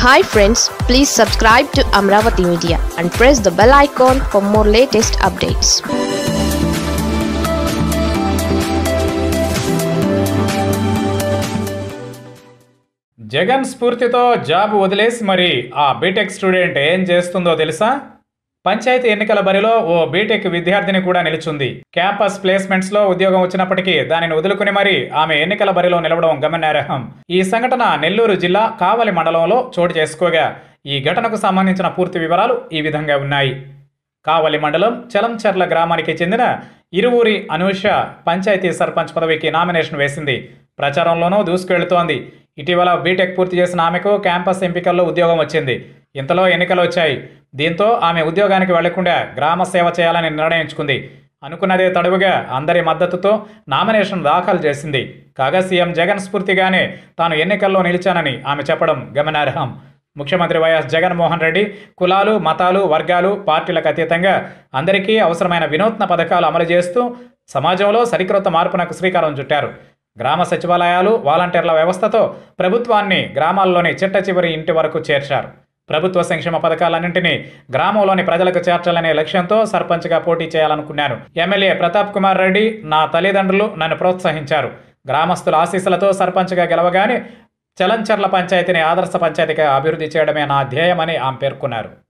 hi friends please subscribe to Amaravati media and press the bell icon for more latest updates Jagan స్ఫూర్తితో job వదిలేసి మరి ఆ BTech student ఏం చేస్తుందో తెలుసా పంచాయతీ ఎన్నికల బరిలో ఓ బీటెక్ విద్యార్థిని కూడా నిలుచుంది క్యాంపస్ ప్లేస్మెంట్స్ లో ఉద్యోగం వచ్చినప్పటికీ దానిని వదులుకుని మరి ఆమె ఎన్నికల బరిలో నిలవడం గమనార్హం ఈ సంఘటన నెల్లూరు జిల్లా కావలి మండలంలో చోటు చేసుకోగా ఈ ఘటనకు సంబంధించిన పూర్తి వివరాలు ఈ విధంగా ఉన్నాయి కావలి మండలం చలంచర్ల గ్రామానికి చెందిన ఇరువురి అనూష పంచాయతీ సర్పంచ్ పదవికి నామినేషన్ వేసింది ప్రచారంలోనూ దూసుకెళ్తోంది ఇటీవల బీటెక్ పూర్తి చేసిన ఆమెకు క్యాంపస్ ఎంపికల్లో ఉద్యోగం వచ్చింది ఇంతలో ఎన్నికలు వచ్చాయి దీంతో ఆమె ఉద్యోగానికి వెళ్లకుండా గ్రామ సేవ చేయాలని నిర్ణయించుకుంది అనుకున్నదే తడువుగా అందరి మద్దతుతో నామినేషన్ దాఖలు చేసింది కాగా సీఎం జగన్ స్ఫూర్తిగానే తాను ఎన్నికల్లో నిలిచానని ఆమె చెప్పడం గమనార్హం ముఖ్యమంత్రి వైఎస్ జగన్మోహన్ రెడ్డి కులాలు మతాలు వర్గాలు పార్టీలకు అతీతంగా అందరికీ అవసరమైన వినూత్న పథకాలు అమలు చేస్తూ సమాజంలో సరికొత్త మార్పునకు శ్రీకారం చుట్టారు గ్రామ సచివాలయాలు వాలంటీర్ల వ్యవస్థతో ప్రభుత్వాన్ని గ్రామాల్లోని చిట్ట చివరి ఇంటి వరకు చేర్చారు ప్రభుత్వ సంక్షేమ పథకాలన్నింటినీ గ్రామంలోని ప్రజలకు చేర్చాలనే లక్ష్యంతో సర్పంచ్గా పోటీ చేయాలనుకున్నాను ఎమ్మెల్యే ప్రతాప్ కుమార్ రెడ్డి నా తల్లిదండ్రులు నన్ను ప్రోత్సహించారు గ్రామస్తుల ఆశీస్సులతో సర్పంచ్గా గెలవగానే చలంచర్ల పంచాయతీని ఆదర్శ పంచాయతీగా అభివృద్ధి చేయడమే నా ధ్యేయమని ఆమె పేర్కొన్నారు